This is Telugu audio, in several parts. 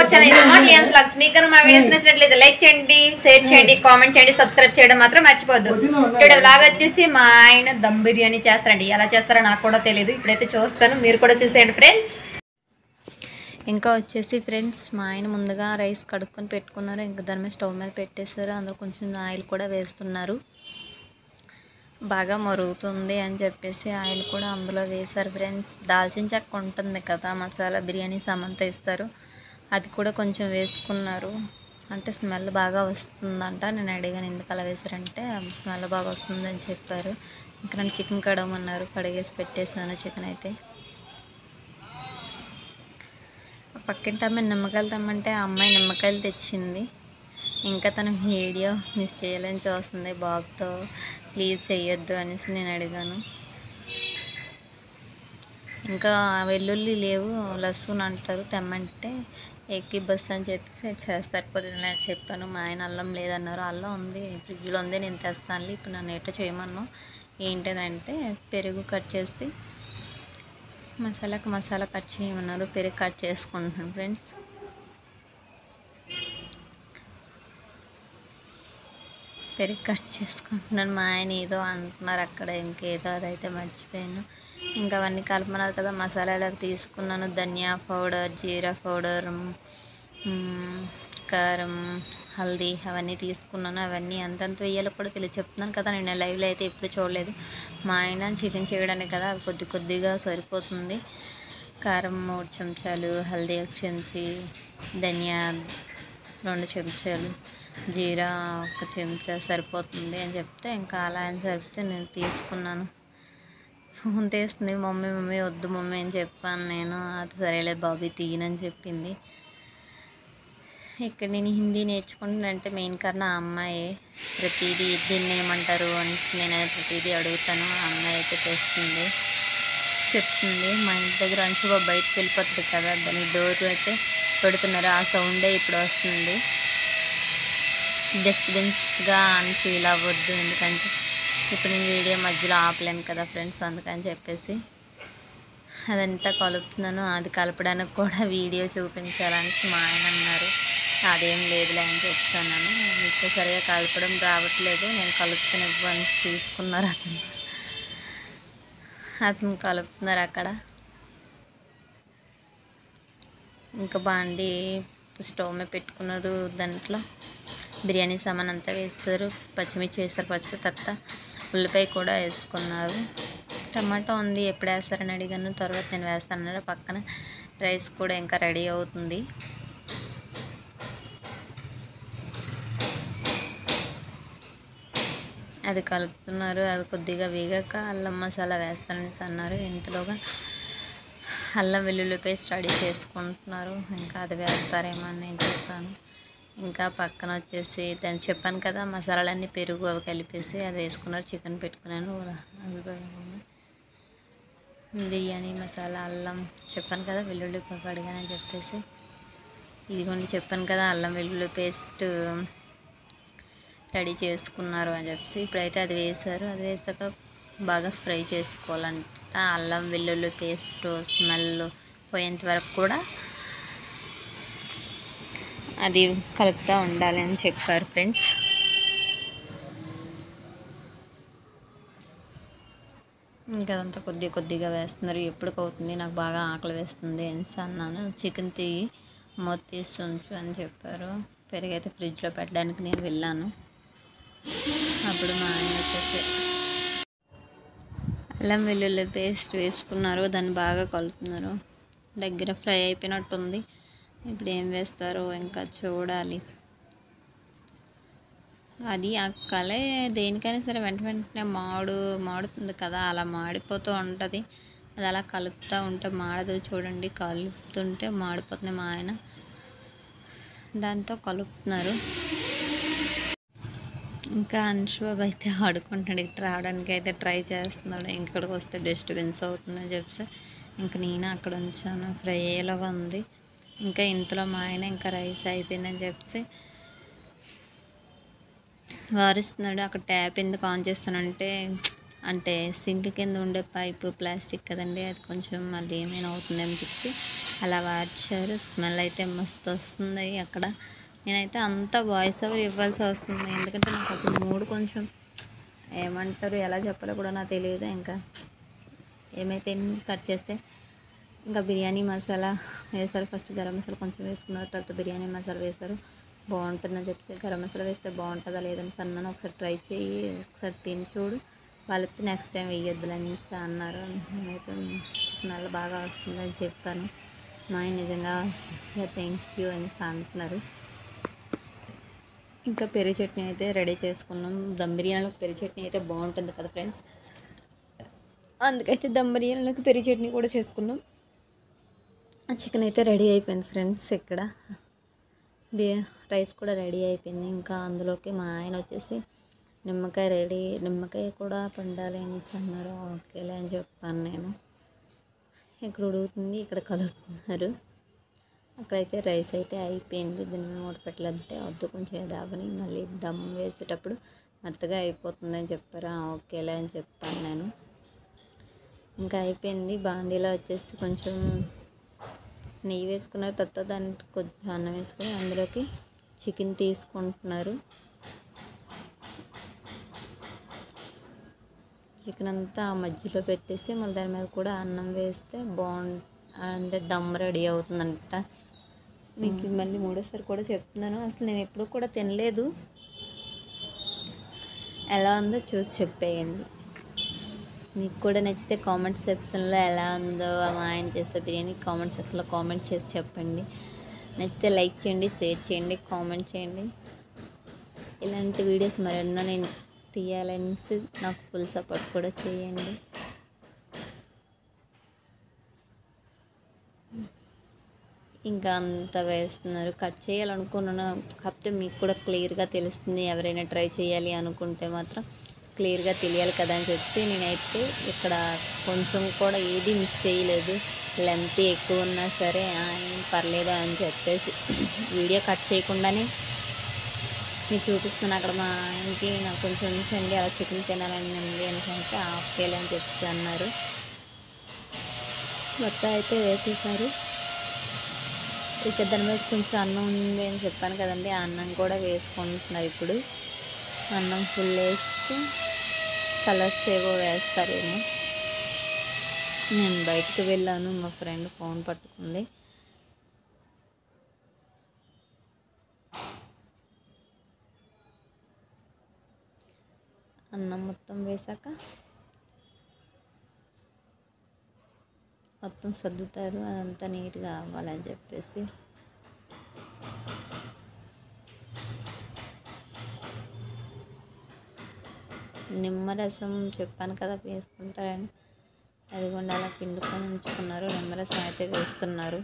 hour channel smart lions vlogs మీకు కనుక మా వీడియోస్ నచ్చినట్లయితే లైక్ చేయండి షేర్ చేయండి కామెంట్ చేయండి సబ్స్క్రైబ్ చేయడం మాత్రం మర్చిపోద్దు ఇక్కడ వ్లాగ్ వచ్చేసి మా ఆయన దమ్ బిర్యానీ చేస్తారండి ఎలా చేస్తారో నాకు కూడా తెలియదు ఇప్పుడైతే చూస్తాను మీరు కూడా చూసేయండి ఫ్రెండ్స్ ఇంకా వచ్చేసి ఫ్రెండ్స్ మా ఆయన ముందుగా రైస్ కడుక్కొని పెట్టుకున్నారు ఇంకా దాని మీద స్టవ్ మీద పెట్టేశారు అందులో కొంచెం ఆయిల్ కూడా వేస్తున్నారు బాగా మరుగుతుంది అని చెప్పేసి ఆయిల్ కూడా అందులో వేశారు ఫ్రెండ్స్ దాల్చిన చెక్క ఉంటుంది కదా మసాలా బిర్యానీ సామంతా ఇస్తారు అది కూడా కొంచెం వేసుకున్నారు అంటే స్మెల్ బాగా వస్తుందంట నేను అడిగాను ఎందుకు అలా వేశారంటే స్మెల్ బాగా వస్తుందని చెప్పారు ఇంకా నన్ను చికెన్ కడగమన్నారు కడిగేసి పెట్టేసాను చికెన్ అయితే పక్కింటి అమ్మాయి నిమ్మకాయలు తెమ్మంటే ఆ అమ్మాయి నిమ్మకాయలు తెచ్చింది ఇంకా తన వీడియో మిస్ చేయాలని చూస్తుంది బాబుతో ప్లీజ్ చెయ్యొద్దు అనేసి నేను అడిగాను ఇంకా వెల్లుల్లి లేవు లస్సున్ అంటారు తెమ్మంటే ఎక్కి బస్ అని చెప్పేసి చేస్తాకపోతుంది అని చెప్పాను మా ఆయన అల్లం లేదన్నారు అల్లం ఉంది ఫ్రిడ్జ్లో ఉంది నేను తెస్తాను ఇప్పుడు నన్ను ఎట్లా చేయమన్నాను ఏంటిదంటే పెరుగు కట్ చేసి మసాలాకి మసాలా కట్ చేయమన్నారు పెరుగు కట్ చేసుకుంటున్నాను ఫ్రెండ్స్ పెరుగు కట్ చేసుకుంటున్నాను మా ఆయన ఏదో అంటున్నారు అక్కడ ఇంకేదో అదైతే మర్చిపోయాను ఇంకా అవన్నీ కలపన్నారు కదా మసాలాలు అవి తీసుకున్నాను ధనియా పౌడర్ జీరా పౌడర్ మ్, కారం హల్దీ అవన్నీ తీసుకున్నాను అవన్నీ ఎంతెంత వేయాలో కూడా తెలియదు చెప్తున్నాను కదా నేను లైవ్లో అయితే ఎప్పుడు చూడలేదు మా ఆయన చికెన్ చేయడానికి కదా అవి కొద్ది కొద్దిగా సరిపోతుంది కారం మూడు చెంచాలు హల్దీ ఒక చెంచి ధనియా రెండు చెంచాలు జీరా ఒక చెంచా సరిపోతుంది అని చెప్తే ఇంకా అలా అని సరిపితే నేను తీసుకున్నాను ఫోన్ తీస్తుంది మమ్మీ మమ్మీ వద్దు మమ్మీ అని చెప్పాను నేను అది సరేలే బాబీ తీయనని చెప్పింది ఇక్కడ నేను హిందీ నేర్చుకుంటున్నానంటే మెయిన్ కారణం ఆ అమ్మాయి ప్రతిదీ దీన్ని ఏమంటారు అని నేను ప్రతిదీ అడుగుతాను ఆ అమ్మాయి అయితే తెస్తుంది చెప్తుంది మా ఇంటి దగ్గర అంచుగా బయటకు వెళ్ళిపోతుంది కదా దాని డోర్ అయితే పెడుతున్నారు ఆ సౌండే ఇప్పుడు వస్తుంది డిస్టర్బెన్స్గా అని ఫీల్ అవ్వద్దు ఎందుకంటే ఇప్పుడు నేను వీడియో మధ్యలో ఆపలేను కదా ఫ్రెండ్స్ అందుకని చెప్పేసి అదంతా కలుపుతున్నాను అది కలపడానికి కూడా వీడియో చూపించాలని మా ఆయన అన్నారు అదేం లేదులే అని చెప్తాను మీకు సరిగా కలపడం రావట్లేదు నేను కలుపుతాను ఇవ్వని తీసుకున్నారు అతను అతను కలుపుతున్నారు అక్కడ ఇంకా బాండి స్టవ్ మీద పెట్టుకున్నారు దాంట్లో బిర్యానీ సామాన్ అంతా వేస్తారు పచ్చిమిర్చి వేస్తారు ఫస్ట్ తర్వాత ఉల్లిపాయ కూడా వేసుకున్నారు టమాటా ఉంది ఎప్పుడు వేస్తారని అడిగాను తర్వాత నేను వేస్తాను పక్కన రైస్ కూడా ఇంకా రెడీ అవుతుంది అది కలుపుతున్నారు అది కొద్దిగా వేగాక అల్లం మసాలా వేస్తానని అన్నారు ఇంతలోగా అల్లం వెల్లుల్లి పేస్ట్ రెడీ చేసుకుంటున్నారు ఇంకా అది వేస్తారేమో అని నేను చూసాను ఇంకా పక్కన వచ్చేసి దాన్ని చెప్పాను కదా మసాలాలన్నీ పెరుగు అవి కలిపేసి అది వేసుకున్నారు చికెన్ పెట్టుకున్నాను అవి కూడా బిర్యానీ మసాలా అల్లం చెప్పాను కదా వెల్లుల్లి కడిగానని చెప్పేసి ఇదిగోండి చెప్పాను కదా అల్లం వెల్లుల్లి పేస్ట్ రెడీ చేసుకున్నారు అని చెప్పేసి ఇప్పుడైతే అది వేశారు అది వేసాక బాగా ఫ్రై చేసుకోవాలంట అల్లం వెల్లుల్లి పేస్ట్ స్మెల్ పోయేంత వరకు కూడా అది కలుపుతూ ఉండాలి అని చెప్పారు ఫ్రెండ్స్ ఇంకా అదంతా కొద్ది కొద్దిగా వేస్తున్నారు ఎప్పటికి అవుతుంది నాకు బాగా ఆకలి వేస్తుంది అనేసి అన్నాను చికెన్ తీయి మూత తీసి ఉంచు అని చెప్పారు పెరుగైతే ఫ్రిడ్జ్లో పెట్టడానికి నేను వెళ్ళాను అప్పుడు మా ఆయన వచ్చేసి అల్లం వెల్లుల్లి పేస్ట్ వేసుకున్నారు దాన్ని బాగా కలుపుతున్నారు దగ్గర ఫ్రై అయిపోయినట్టుంది ఇప్పుడు ఏం వేస్తారో ఇంకా చూడాలి అది ఆ కలే దేనికైనా సరే వెంట వెంటనే మాడు మాడుతుంది కదా అలా మాడిపోతూ ఉంటుంది అది అలా కలుపుతూ ఉంటే మాడదు చూడండి కలుపుతుంటే మాడిపోతుంది మా ఆయన దాంతో కలుపుతున్నారు ఇంకా అంశుబాబు అయితే ఆడుకుంటాడు ఇక్కడ రావడానికి అయితే ట్రై చేస్తున్నాడు ఇక్కడికి వస్తే డిస్టర్బెన్స్ అవుతుందని చెప్పి ఇంకా నేను అక్కడ ఉంచాను ఫ్రై అయ్యేలాగా ఉంది ఇంకా ఇంతలో మా ఆయన ఇంకా రైస్ అయిపోయిందని చెప్పి వారిస్తున్నాడు అక్కడ ట్యాప్ ఎందుకు ఆన్ చేస్తానంటే అంటే సింక్ కింద ఉండే పైపు ప్లాస్టిక్ కదండి అది కొంచెం మళ్ళీ ఏమైనా అవుతుందేమో చెప్పి అలా వార్చారు స్మెల్ అయితే మస్తు వస్తుంది అక్కడ నేనైతే అంత వాయిస్ ఓవర్ ఇవ్వాల్సి వస్తుంది ఎందుకంటే నాకు అప్పుడు మూడు కొంచెం ఏమంటారు ఎలా చెప్పాలో కూడా నాకు తెలియదు ఇంకా ఏమైతే కట్ చేస్తే ఇంకా బిర్యానీ మసాలా వేశారు ఫస్ట్ గరం మసాలా కొంచెం వేసుకున్నారు తర్వాత బిర్యానీ మసాలా వేశారు బాగుంటుందని చెప్పి గరం మసాలా వేస్తే బాగుంటుందా లేదని సన్నాను ఒకసారి ట్రై చేయి ఒకసారి తిని చూడు వాళ్ళకి నెక్స్ట్ టైం వేయొద్దులు అనేసి అన్నారు నేనైతే స్మెల్ బాగా వస్తుందని చెప్పాను మా ఆయన నిజంగా వస్తుంది థ్యాంక్ యూ అనేసి అంటున్నారు ఇంకా పెరుగు చట్నీ అయితే రెడీ చేసుకున్నాం దమ్ బిర్యానీలో పెరుగు చట్నీ అయితే బాగుంటుంది కదా ఫ్రెండ్స్ అందుకైతే దమ్ బిర్యానీలోకి పెరుగు చట్నీ కూడా చేసుకున్నాం ఆ చికెన్ అయితే రెడీ అయిపోయింది ఫ్రెండ్స్ ఇక్కడ బియ్య రైస్ కూడా రెడీ అయిపోయింది ఇంకా అందులోకి మా ఆయన వచ్చేసి నిమ్మకాయ రెడీ నిమ్మకాయ కూడా పండాలి అనేసి అన్నారు ఓకేలే అని చెప్పాను నేను ఇక్కడ ఉడుకుతుంది ఇక్కడ కలుపుతున్నారు అక్కడైతే రైస్ అయితే అయిపోయింది దీన్ని మూత పెట్టలేదంటే వద్దు కొంచెం దాబని మళ్ళీ దమ్ వేసేటప్పుడు మెత్తగా అయిపోతుందని చెప్పారు "ఆ, ఓకేలే అని చెప్పాను నేను ఇంకా అయిపోయింది బాండీలో వచ్చేసి కొంచెం నెయ్యి వేసుకున్నారు తర్వాత దానికి కొంచెం అన్నం వేసుకొని అందులోకి చికెన్ తీసుకుంటున్నారు చికెన్ అంతా ఆ మధ్యలో పెట్టేసి మళ్ళీ దాని మీద కూడా అన్నం వేస్తే బాగుంటుంది అంటే దమ్ రెడీ అవుతుందంట మీకు ఇది మళ్ళీ మూడోసారి కూడా చెప్తున్నాను అసలు నేను ఎప్పుడు కూడా తినలేదు ఎలా ఉందో చూసి చెప్పేయండి మీకు కూడా నచ్చితే కామెంట్ సెక్షన్లో ఎలా ఉందో మా ఆయన చేసే బిర్యానీ కామెంట్ సెక్షన్లో కామెంట్ చేసి చెప్పండి నచ్చితే లైక్ చేయండి షేర్ చేయండి కామెంట్ చేయండి ఇలాంటి వీడియోస్ మరెన్నో నేను తీయాలనేసి నాకు ఫుల్ సపోర్ట్ కూడా చేయండి ఇంకా అంత వేస్తున్నారు కట్ చేయాలనుకున్నాను కాకపోతే మీకు కూడా క్లియర్గా తెలుస్తుంది ఎవరైనా ట్రై చేయాలి అనుకుంటే మాత్రం క్లియర్గా తెలియాలి కదా అని చెప్పి నేనైతే ఇక్కడ కొంచెం కూడా ఏది మిస్ చేయలేదు లెంత్ ఎక్కువ ఉన్నా సరే "ఆ, ఏం పర్లేదు అని చెప్పేసి వీడియో కట్ చేయకుండానే మీకు చూపిస్తున్నా అక్కడ మా ఆయనకి నాకు కొంచెం ఉంచండి అలా చికెన్ తినాలని ఉంది అని అంటే ఓకేలే అని చెప్పి అన్నారు మొత్తం అయితే వేసేసారు ఇక దాని మీద కొంచెం అన్నం ఉంది అని చెప్పాను కదండి ఆ అన్నం కూడా వేసుకుంటున్నారు ఇప్పుడు అన్నం ఫుల్ వేసి కలర్స్ ఏవో వేస్తారేమో నేను బయటకు వెళ్ళాను మా ఫ్రెండ్ ఫోన్ పట్టుకుంది అన్నం మొత్తం వేసాక మొత్తం సర్దుతారు అదంతా నీట్గా అవ్వాలని చెప్పేసి నిమ్మరసం చెప్పాను కదా వేసుకుంటారని అది కూడా అలా పిండుకొని ఉంచుకున్నారు నిమ్మరసం అయితే వేస్తున్నారు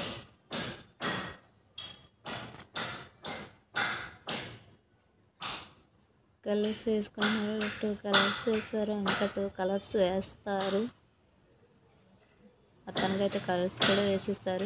కలర్స్ వేసుకున్నారు టూ కలర్స్ వేస్తారు ఇంకా టూ కలర్స్ వేస్తారు అతనికి అయితే కలర్స్ కూడా వేసేసారు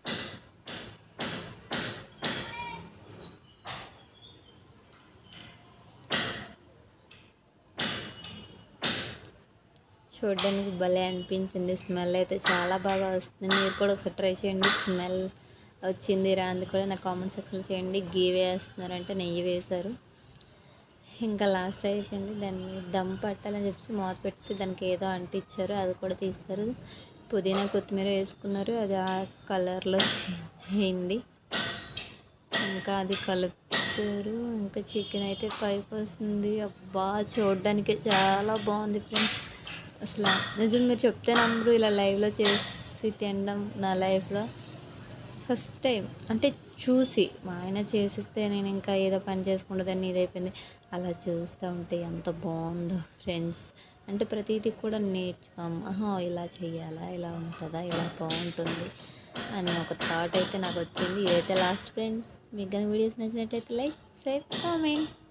చూడడానికి భలే అనిపించింది స్మెల్ అయితే చాలా బాగా వస్తుంది మీరు కూడా ఒకసారి ట్రై చేయండి స్మెల్ వచ్చింది రాంది కూడా నా కామెంట్ సెక్షన్లో చేయండి గీ వేస్తున్నారంటే నెయ్యి వేశారు ఇంకా లాస్ట్ అయిపోయింది దాన్ని దమ్ పట్టాలని చెప్పి మూత పెట్టేసి దానికి ఏదో అంటించారు అది కూడా తీస్తారు పుదీనా కొత్తిమీర వేసుకున్నారు అది ఆ కలర్లో చేంజ్ అయింది ఇంకా అది కలుపుతారు ఇంకా చికెన్ అయితే పైకి వస్తుంది అబ్బా చూడడానికి చాలా బాగుంది ఫ్రెండ్స్ అసలు నిజం మీరు చెప్తే నమ్మరు ఇలా లైవ్లో చేసి తినడం నా లైఫ్లో ఫస్ట్ టైం అంటే చూసి మా ఆయన చేసిస్తే నేను ఇంకా ఏదో పని చేసుకుంటుందని ఇదైపోయింది అలా చూస్తూ ఉంటే ఎంత బాగుందో ఫ్రెండ్స్ అంటే ప్రతిదీ కూడా నేర్చుకోం ఆహా ఇలా చేయాలా ఇలా ఉంటుందా ఇలా బాగుంటుంది అని ఒక థాట్ అయితే నాకు వచ్చింది ఇదైతే లాస్ట్ ఫ్రెండ్స్ మీకు కానీ వీడియోస్ నచ్చినట్టయితే లైక్ షేర్ కామెంట్